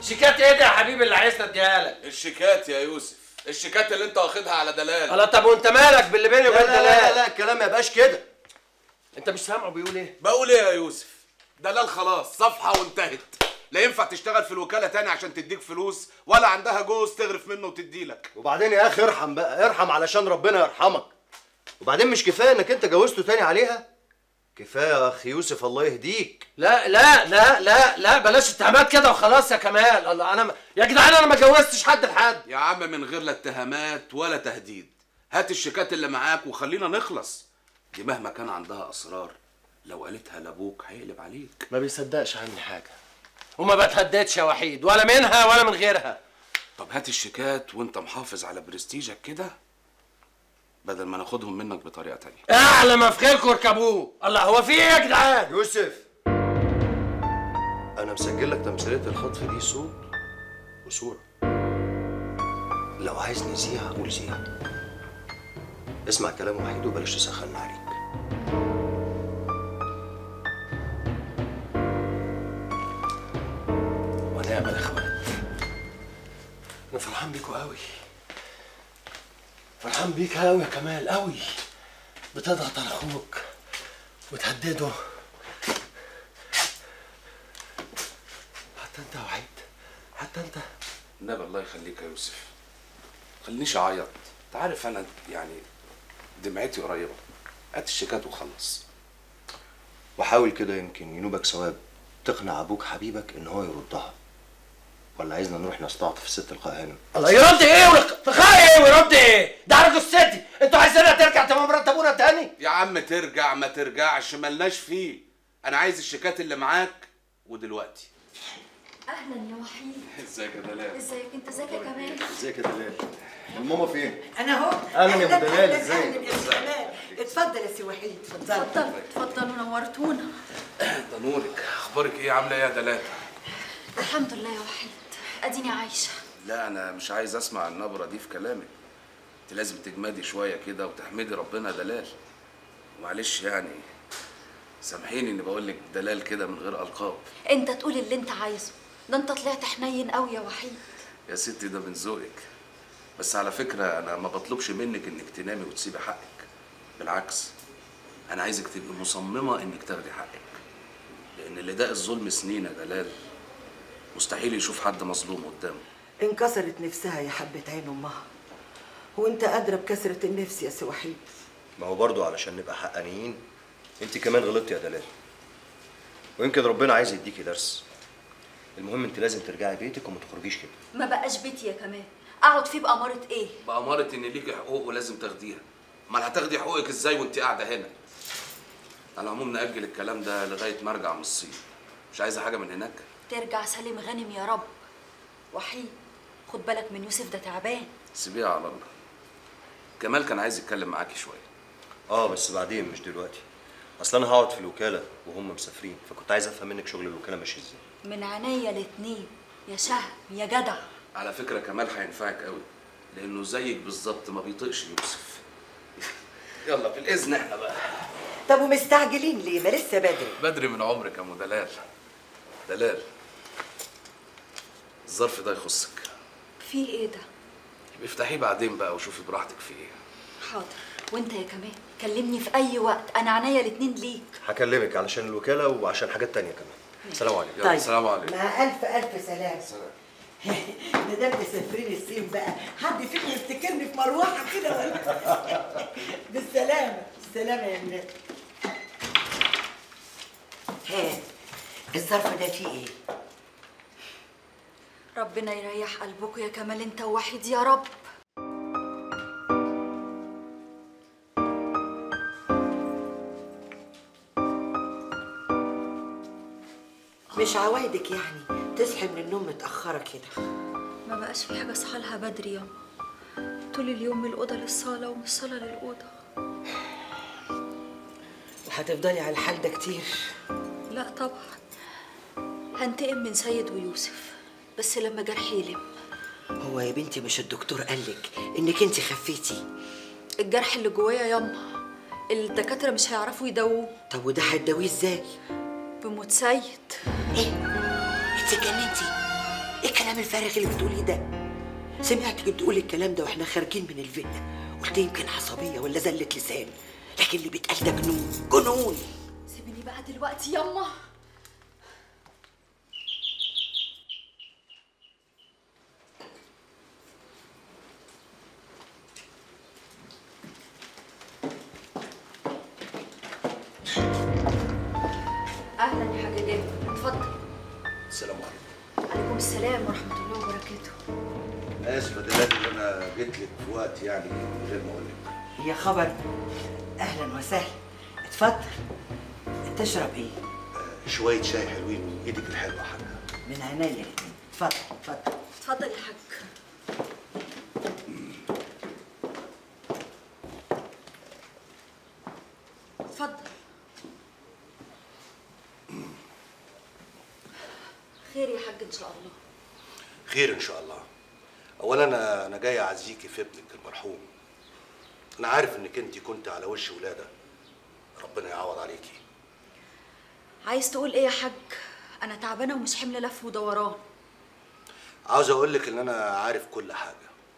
شيكات ايه ده يا حبيبي اللي عايزنا اديها لك الشيكات يا يوسف الشيكات اللي انت واخدها على دلال الله طب وانت مالك باللي بيني لا وبين لا, لا, دلال لا الكلام ما يبقاش كده انت مش سامعه بيقول ايه بقول ايه يا يوسف دلال خلاص صفحة وانتهت لا ينفع تشتغل في الوكالة تاني عشان تديك فلوس ولا عندها جوز تغرف منه وتديلك وبعدين يا اخي ارحم بقى ارحم علشان ربنا يرحمك وبعدين مش كفايه انك انت جوزته تاني عليها كفايه يا اخي يوسف الله يهديك لا لا لا لا لا بلاش اتهامات كده وخلاص يا كمال الله انا ما... يا جدعان انا ما جوزتش حد لحد يا عم من غير لا اتهامات ولا تهديد هات الشيكات اللي معاك وخلينا نخلص دي مهما كان عندها اسرار لو قالتها لابوك هيقلب عليك ما بيصدقش عني حاجه وما بتهددش يا وحيد ولا منها ولا من غيرها طب هات الشيكات وانت محافظ على برستيجك كده بدل ما ناخدهم منك بطريقة تانية اعلى ما في خيركم اركبوه الله هو في ايه يا جدعان يوسف انا مسجل لك تمثيليه الخطف دي صوت وصوره لو عايز نذيع قول زيع اسمع كلام وحيد وبلاش تسخن عليك ونعم الاخوات انا فرحان بيكوا قوي فرحان بيك قوي يا كمال قوي بتضغط على اخوك وتهدده حتى انت يا وحيد حتى انت النبي الله يخليك يا يوسف خلينيش اعيط انت عارف انا يعني دمعتي قريبة هات الشيكات وخلص وحاول كده يمكن ينوبك ثواب تقنع ابوك حبيبك ان هو يردها ولا عايزنا نروح نستعطف الست القاهنه الله يرد ايه وخاي ايه ويرد ايه ده عرض ستي انتوا عايزينها ترجع تمام مرات ابونا تاني يا عم ترجع ما ترجعش ملناش فيه انا عايز الشيكات اللي معاك ودلوقتي اهلا يا وحيد ازيك يا دلال ازيك انت ازيك يا كمال ازيك يا دلال الماما فين انا اهو أهلاً يا أم دلال، أهلاً، إزيك؟ أهلاً يا سي كمال اتفضل يا سي وحيد اتفضل اتفضل اتفضلوا نورتونا ده نورك اخبارك ايه عامله ايه يا دلال الحمد لله يا وحيد اديني عايشه لا انا مش عايز اسمع النبره دي في كلامك انت لازم تجمدي شويه كده وتحمدي ربنا دلال معلش يعني سامحيني اني بقول لك دلال كده من غير القاب انت تقول اللي انت عايزه ده انت طلعت حنين قوي يا وحيد يا ستي ده من ذوقك بس على فكره انا ما بطلبش منك انك تنامي وتسيبي حقك بالعكس انا عايزك تبقي مصممه انك تاخدي حقك لان اللي داق الظلم سنين يا دلال مستحيل يشوف حد مظلوم قدامه انكسرت نفسها يا حبة عين امها وانت ادرى بكسرة النفس يا سي وحيد ما هو برضو علشان نبقى حقانيين انت كمان غلطتي يا دلال ويمكن ربنا عايز يديكي درس المهم انت لازم ترجعي بيتك وما تخرجيش كده ما بقاش بيتي يا كمال اقعد فيه بأمارة ايه بأمارة إن ليكي حقوق ولازم تاخديها. أمال هتاخدي حقوقك إزاي وأنت قاعدة هنا؟ على العموم نأجل الكلام ده لغاية ما أرجع من الصين. مش عايزة حاجة من هناك؟ ترجع سالم غانم يا رب وحيد خد بالك من يوسف ده تعبان سيبيها على الله. كمال كان عايز يتكلم معاكي شوية. اه بس بعدين مش دلوقتي اصل انا هقعد في الوكاله وهم مسافرين فكنت عايز افهم منك شغل الوكاله ماشي ازاي من عينيا الاتنين يا شهم يا جدع على فكرة كمال هينفعك قوي. لأنه زيك بالظبط ما بيطيقش يوسف. يلا بالإذن إحنا بقى. طب ومستعجلين ليه ما لسه بدري بدري من عمرك يا أم دلال. دلال. الظرف ده يخصك. في ايه ده افتحيه بعدين بقى وشوفي براحتك في ايه. حاضر وانت يا كمال كلمني في اي وقت انا عينيا الاتنين ليك هكلمك علشان الوكاله وعشان حاجات تانية كمان سلام عليكم يلا السلام عليكم. مع الف الف سلام سلام. ما دام مسافرين الصين بقى حد فيكم يفتكرني في مروحه كده ولا بالسلامه بالسلامه يا ولاد ها الظرف ده فيه ايه ربنا يريح قلبكم يا كمال انت وحيد يا رب مش عوايدك يعني تصحي من النوم متاخره كده ما بقاش في حاجه اصحى لها بدري ياما طول اليوم من الاوضه للصاله ومن الصاله للاوضه وهتفضلي على الحال ده كتير لا طبعا هنتقم من سيد ويوسف بس لما جرحي يلم هو يا بنتي مش الدكتور قالك انك انت خفيتي الجرح اللي جوايا ياما الدكاتره مش هيعرفوا يداووه طب وده هتداويه ازاي بموت سيد ايه انت اتجننتي ايه الكلام الفارغ اللي بتقوليه ده سمعتك بتقولي الكلام ده واحنا خارجين من الفيلا قلت يمكن عصبيه ولا زله لسان لكن اللي بيتقال ده جنون جنون سيبيني بقى دلوقتي يما اهلا يا حاجه جابر اتفضل السلام عليكم عليكم السلام ورحمه الله وبركاته اسف يا دلال ان انا جيت لك في وقت يعني من غير ما اقول لك يا خبر اهلا وسهلا اتفضل تشرب ايه آه، شويه شاي حلوين من ايدك الحلوه يا حاجه من عينيا الاتنين اتفضل اتفضل اتفضل يا حاج اتفضل خير يا حاج ان شاء الله خير ان شاء الله اولا انا انا جاي اعزيكي في ابنك المرحوم انا عارف انك انت كنت على وش ولاده ربنا يعوض عليكي عايز تقول ايه يا حاج انا تعبانه ومش حمل لف ودوران عاوز اقول لك ان انا عارف كل حاجه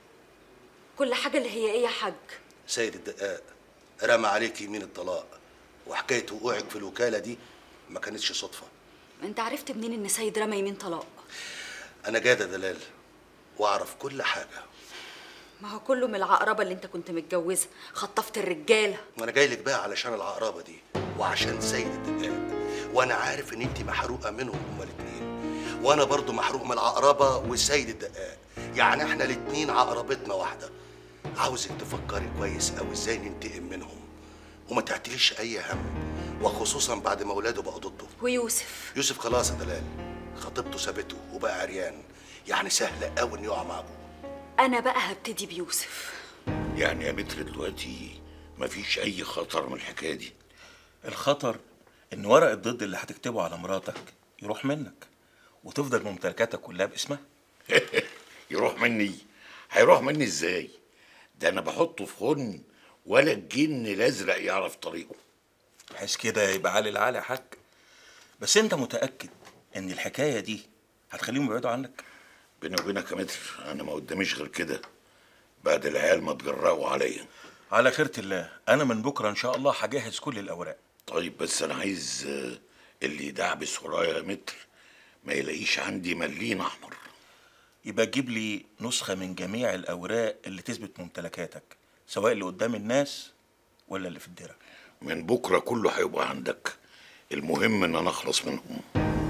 كل حاجه اللي هي ايه يا حاج سيد الدقاق رمى عليك يمين الطلاق وحكايه وقوعك في الوكاله دي ما كانتش صدفه انت عرفت منين ان سيد رمى يمين طلاق انا جاد يا دلال واعرف كل حاجه ما هو كله من العقربه اللي انت كنت متجوزها خطفت الرجاله وانا جاي لك بقى علشان العقربه دي وعشان سيد الدقاق وانا عارف ان انت محروقه منهم هما الاتنين وانا برضو محروق من العقربه وسيد الدقاق يعني احنا الاتنين عقربتنا واحده عاوزك تفكري كويس قوي ازاي ننتقم منهم وما تعتليش اي هم وخصوصا بعد ما اولاده بقوا ضده ويوسف يوسف خلاص يا دلال خطيبته سابته وبقى عريان يعني سهل قوي انه يقع مع ابوه انا بقى هبتدي بيوسف يعني يا متر دلوقتي مفيش اي خطر من الحكايه دي الخطر ان ورق الضد اللي هتكتبه على مراتك يروح منك وتفضل ممتلكاتك كلها باسمها يروح مني هيروح مني ازاي ده انا بحطه في خن ولا الجن الازرق يعرف طريقه بحيث كده يبقى عالي العالي يا حاج بس انت متاكد ان الحكايه دي هتخليهم يبعدوا عنك بيني وبينك يا متر انا ما قداميش غير كده بعد العيال ما اتجرأوا عليا على خيرة الله انا من بكره ان شاء الله هجهز كل الاوراق طيب بس انا عايز آه، اللي يدعبس ورايا يا متر ما يلاقيش عندي ملين احمر يبقى تجيب لي نسخه من جميع الاوراق اللي تثبت ممتلكاتك سواء اللي قدام الناس ولا اللي في الدرع من بكره كله هيبقى عندك المهم ان انا اخلص منهم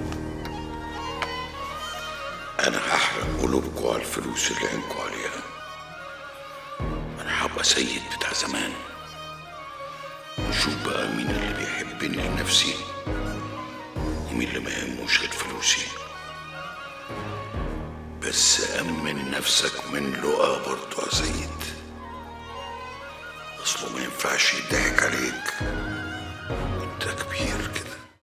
انا هحرق قلوبكم على الفلوس اللي عينكم عليها انا هبقى سيد بتاع زمان نشوف بقى مين اللي بيحبني لنفسي ومين اللي ما يهموش غير فلوسي بس أمن نفسك من لقا برضه يا سيد أصله ما ينفعش يضحك عليك وانت كبير